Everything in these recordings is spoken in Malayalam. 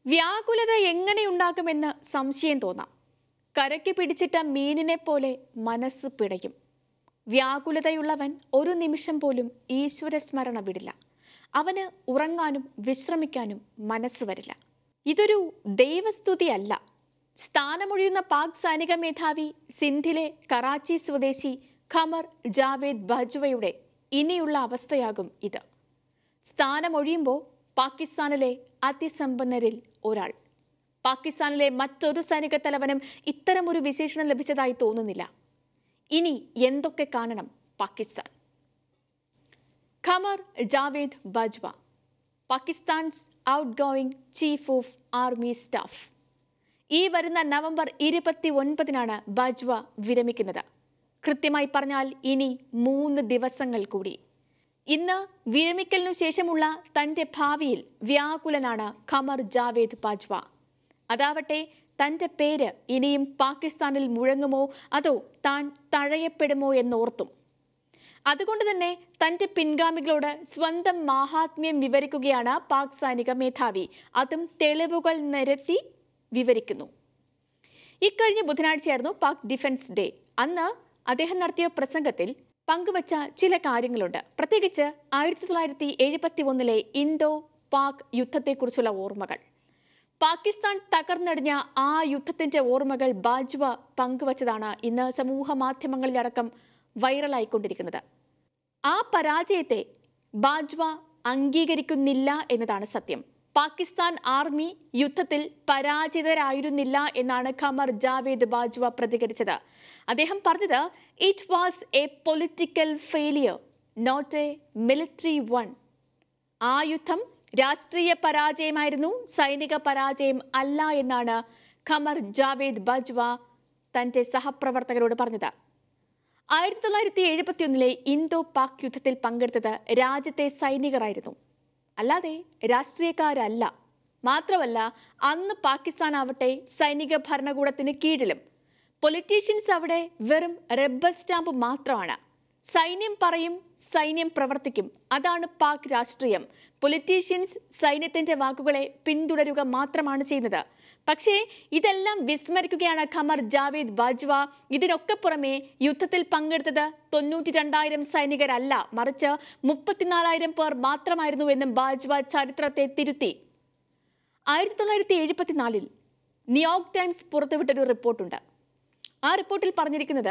വ്യാകുലത എങ്ങനെയുണ്ടാകുമെന്ന് സംശയം തോന്നാം കരയ്ക്ക് പിടിച്ചിട്ട മീനിനെ പോലെ മനസ്സ് പിടയും വ്യാകുലതയുള്ളവൻ ഒരു നിമിഷം പോലും ഈശ്വരസ്മരണ വിടില്ല അവന് ഉറങ്ങാനും വിശ്രമിക്കാനും മനസ്സ് വരില്ല ഇതൊരു ദൈവസ്തുതിയല്ല സ്ഥാനമൊഴിയുന്ന പാക് സൈനിക മേധാവി സിന്ധിലെ കറാച്ചി സ്വദേശി ഖമർ ജാവേദ് ബജ്വയുടെ ഇനിയുള്ള അവസ്ഥയാകും ഇത് സ്ഥാനമൊഴിയുമ്പോൾ പാകിസ്ഥാനിലെ അതിസമ്പന്നരിൽ ഒരാൾ പാകിസ്ഥാനിലെ മറ്റൊരു സൈനിക തലവനും ഇത്തരമൊരു വിശേഷണം ലഭിച്ചതായി തോന്നുന്നില്ല ഇനി എന്തൊക്കെ കാണണം Pakistan Qamar Javed Bajwa Pakistan's outgoing chief of army staff ഈ വരുന്ന നവംബർ ഇരുപത്തി ഒൻപതിനാണ് ബജ്വ വിരമിക്കുന്നത് കൃത്യമായി പറഞ്ഞാൽ ഇനി മൂന്ന് ദിവസങ്ങൾ കൂടി ഇന്ന് വിരമിക്കലിനു ശേഷമുള്ള തന്റെ ഭാവിയിൽ വ്യാകുലനാണ് ഖമർ ജാവേദ് ബാജ്വ അതാവട്ടെ തന്റെ പേര് ഇനിയും പാകിസ്ഥാനിൽ മുഴങ്ങുമോ അതോ താൻ തഴയപ്പെടുമോ എന്നോർത്തും അതുകൊണ്ട് തന്നെ തന്റെ പിൻഗാമികളോട് സ്വന്തം മാഹാത്മ്യം വിവരിക്കുകയാണ് പാക് സൈനിക മേധാവി അതും തെളിവുകൾ നിരത്തി വിവരിക്കുന്നു ഇക്കഴിഞ്ഞ ബുധനാഴ്ചയായിരുന്നു പാക് ഡിഫൻസ് ഡേ അന്ന് അദ്ദേഹം നടത്തിയ പ്രസംഗത്തിൽ പങ്കുവച്ച ചില കാര്യങ്ങളുണ്ട് പ്രത്യേകിച്ച് ആയിരത്തി തൊള്ളായിരത്തി എഴുപത്തി ഒന്നിലെ ഇന്തോ പാക് യുദ്ധത്തെക്കുറിച്ചുള്ള ഓർമ്മകൾ പാകിസ്ഥാൻ തകർന്നടിഞ്ഞ ആ യുദ്ധത്തിന്റെ ഓർമ്മകൾ ബാജ്വ പങ്കുവച്ചതാണ് ഇന്ന് സമൂഹ മാധ്യമങ്ങളിലടക്കം വൈറലായിക്കൊണ്ടിരിക്കുന്നത് ആ പരാജയത്തെ ബാജ്വ അംഗീകരിക്കുന്നില്ല എന്നതാണ് സത്യം പാകിസ്ഥാൻ ആർമി യുദ്ധത്തിൽ പരാജിതരായിരുന്നില്ല എന്നാണ് ഖമർ ജാവേദ് ബാജ്വ പ്രതികരിച്ചത് അദ്ദേഹം പറഞ്ഞത് it was a political failure not a military one ആ യുദ്ധം രാഷ്ട്രീയ പരാജയമായിരുന്നു സൈനിക പരാജയം അല്ല എന്നാണ് ഖമർ ജാവേദ് ബജ്വ തന്റെ സഹപ്രവർത്തകരോട് പറഞ്ഞത് ആയിരത്തി തൊള്ളായിരത്തി എഴുപത്തിയൊന്നിലെ ഇന്തോ പാക് യുദ്ധത്തിൽ പങ്കെടുത്തത് രാജ്യത്തെ സൈനികരായിരുന്നു അല്ലാതെ രാഷ്ട്രീയക്കാരല്ല മാത്രമല്ല അന്ന് പാകിസ്ഥാൻ ആവട്ടെ സൈനിക ഭരണകൂടത്തിന് കീഴിലും പൊളിറ്റീഷ്യൻസ് അവിടെ വെറും റബ്ബർ സ്റ്റാമ്പ് മാത്രമാണ് സൈന്യം പറയും സൈന്യം പ്രവർത്തിക്കും അതാണ് പാക് രാഷ്ട്രീയം പൊളിറ്റീഷ്യൻസ് സൈന്യത്തിന്റെ വാക്കുകളെ പിന്തുടരുക മാത്രമാണ് ചെയ്യുന്നത് പക്ഷേ ഇതെല്ലാം വിസ്മരിക്കുകയാണ് ഖമർ ജാവേദ് ബാജ്വ ഇതിനൊക്കെ പുറമെ യുദ്ധത്തിൽ പങ്കെടുത്തത് തൊണ്ണൂറ്റി രണ്ടായിരം സൈനികരല്ല മറിച്ച് മുപ്പത്തിനാലായിരം പേർ മാത്രമായിരുന്നു എന്നും ബാജ്വ ചരിത്രത്തെ തിരുത്തി ആയിരത്തി തൊള്ളായിരത്തി എഴുപത്തിനാലിൽ ന്യൂയോർക്ക് ടൈംസ് പുറത്തുവിട്ടൊരു റിപ്പോർട്ടുണ്ട് ആ റിപ്പോർട്ടിൽ പറഞ്ഞിരിക്കുന്നത്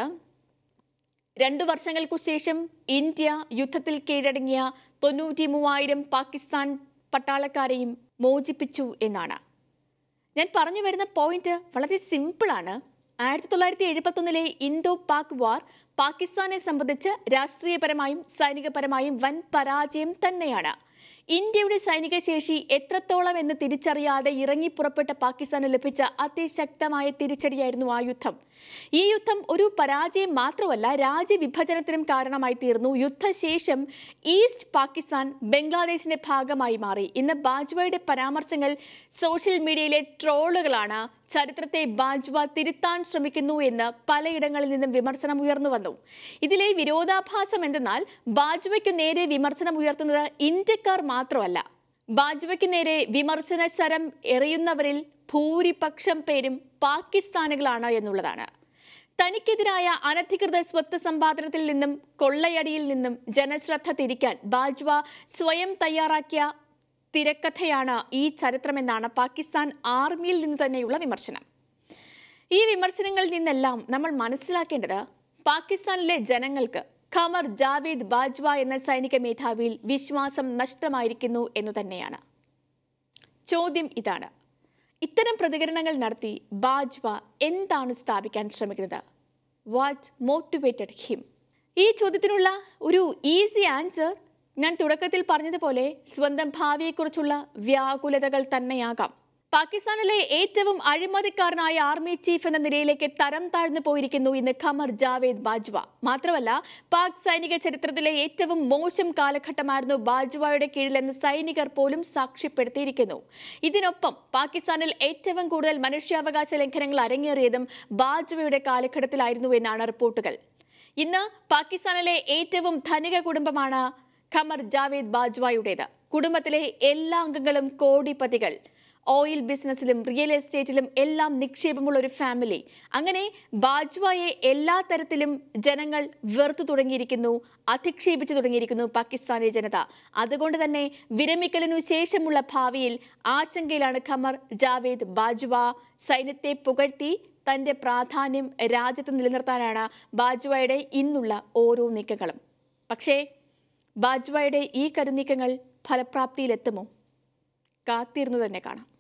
രണ്ടു വർഷങ്ങൾക്കു ശേഷം ഇന്ത്യ യുദ്ധത്തിൽ കീഴടങ്ങിയ തൊണ്ണൂറ്റി മൂവായിരം പാകിസ്ഥാൻ പട്ടാളക്കാരെയും മോചിപ്പിച്ചു എന്നാണ് ഞാൻ പറഞ്ഞു വരുന്ന പോയിന്റ് വളരെ സിമ്പിളാണ് ആയിരത്തി തൊള്ളായിരത്തി എഴുപത്തൊന്നിലെ ഇന്തോ പാക് വാർ പാകിസ്ഥാനെ സംബന്ധിച്ച് രാഷ്ട്രീയപരമായും സൈനികപരമായും വൻ പരാജയം തന്നെയാണ് ഇന്ത്യയുടെ സൈനിക ശേഷി എത്രത്തോളം എന്ന് തിരിച്ചറിയാതെ ഇറങ്ങി പുറപ്പെട്ട പാകിസ്ഥാന് ലഭിച്ച അതിശക്തമായ തിരിച്ചടിയായിരുന്നു ആ യുദ്ധം ഈ യുദ്ധം ഒരു പരാജയം മാത്രമല്ല രാജ്യവിഭജനത്തിനും കാരണമായി തീർന്നു യുദ്ധശേഷം ഈസ്റ്റ് പാകിസ്ഥാൻ ബംഗ്ലാദേശിന്റെ ഭാഗമായി മാറി ഇന്ന് ബാജ്വയുടെ പരാമർശങ്ങൾ സോഷ്യൽ മീഡിയയിലെ ട്രോളുകളാണ് ചരിത്രത്തെ ബാജ്വ തിരുത്താൻ ശ്രമിക്കുന്നു എന്ന് പലയിടങ്ങളിൽ നിന്നും വിമർശനം ഉയർന്നു വന്നു ഇതിലെ വിരോധാഭാസം എന്തെന്നാൽ ബാജ്വയ്ക്കു നേരെ വിമർശനം ഉയർത്തുന്നത് ഇന്ത്യക്കാർ മാത്രമല്ല ബാജ്വയ്ക്ക് നേരെ വിമർശന ശരം എറിയുന്നവരിൽ ഭൂരിപക്ഷം പേരും പാകിസ്ഥാനികളാണ് എന്നുള്ളതാണ് തനിക്കെതിരായ അനധികൃത സ്വത്ത് സമ്പാദനത്തിൽ നിന്നും കൊള്ളയടിയിൽ നിന്നും ജനശ്രദ്ധ തിരിക്കാൻ ബാജ്വ സ്വയം തയ്യാറാക്കിയ തിരക്കഥയാണ് ഈ ചരിത്രമെന്നാണ് പാകിസ്ഥാൻ ആർമിയിൽ നിന്ന് തന്നെയുള്ള വിമർശനം ഈ വിമർശനങ്ങളിൽ നിന്നെല്ലാം നമ്മൾ മനസ്സിലാക്കേണ്ടത് പാകിസ്ഥാനിലെ ജനങ്ങൾക്ക് ഖമർ ജാവേദ് ബാജ്വ എന്ന സൈനിക മേധാവിയിൽ വിശ്വാസം നഷ്ടമായിരിക്കുന്നു എന്നു തന്നെയാണ് ചോദ്യം ഇതാണ് ഇത്തരം പ്രതികരണങ്ങൾ നടത്തി ബാജ്വ എന്താണ് സ്ഥാപിക്കാൻ ശ്രമിക്കുന്നത് വാട്ട് മോട്ടിവേറ്റഡ് ഹിം ഈ ചോദ്യത്തിനുള്ള ഒരു ഈസി ആൻസർ ഞാൻ തുടക്കത്തിൽ പറഞ്ഞതുപോലെ സ്വന്തം ഭാവിയെക്കുറിച്ചുള്ള വ്യാകുലതകൾ തന്നെയാകാം പാകിസ്ഥാനിലെ ഏറ്റവും അഴിമതിക്കാരനായ ആർമി ചീഫ് എന്ന നിലയിലേക്ക് തരം താഴ്ന്നു പോയിരിക്കുന്നു ഇന്ന് ഖമർ ജാവേദ് ബാജ്വ മാത്രമല്ല പാക് സൈനിക ചരിത്രത്തിലെ ഏറ്റവും മോശം കാലഘട്ടമായിരുന്നു ബാജ്വയുടെ കീഴിലെന്ന് സൈനികർ പോലും സാക്ഷ്യപ്പെടുത്തിയിരിക്കുന്നു ഇതിനൊപ്പം പാകിസ്ഥാനിൽ ഏറ്റവും കൂടുതൽ മനുഷ്യാവകാശ ലംഘനങ്ങൾ അരങ്ങേറിയതും ബാജ്വയുടെ കാലഘട്ടത്തിലായിരുന്നു എന്നാണ് റിപ്പോർട്ടുകൾ ഇന്ന് പാകിസ്ഥാനിലെ ഏറ്റവും ധനിക കുടുംബമാണ് ഖമർ ജാവേദ് ബാജ്വായുടേത് കുടുംബത്തിലെ എല്ലാ അംഗങ്ങളും കോടിപതികൾ ഓയിൽ ബിസിനസ്സിലും റിയൽ എസ്റ്റേറ്റിലും എല്ലാം നിക്ഷേപമുള്ള ഒരു ഫാമിലി അങ്ങനെ ബാജ്വായെ എല്ലാ തരത്തിലും ജനങ്ങൾ വെറുത്തു തുടങ്ങിയിരിക്കുന്നു അധിക്ഷേപിച്ചു തുടങ്ങിയിരിക്കുന്നു പാകിസ്ഥാനി ജനത അതുകൊണ്ട് തന്നെ വിരമിക്കലിനു ശേഷമുള്ള ഭാവിയിൽ ആശങ്കയിലാണ് ഖമർ ജാവേദ് ബാജ്വ സൈന്യത്തെ പുകഴ്ത്തി തന്റെ പ്രാധാന്യം രാജ്യത്ത് നിലനിർത്താനാണ് ബാജ്വയുടെ ഇന്നുള്ള ഓരോ നീക്കങ്ങളും പക്ഷേ ബാജ്വയുടെ ഈ കരുനീക്കങ്ങൾ ഫലപ്രാപ്തിയിലെത്തുമോ കാത്തിരുന്നു തന്നെ കാണാം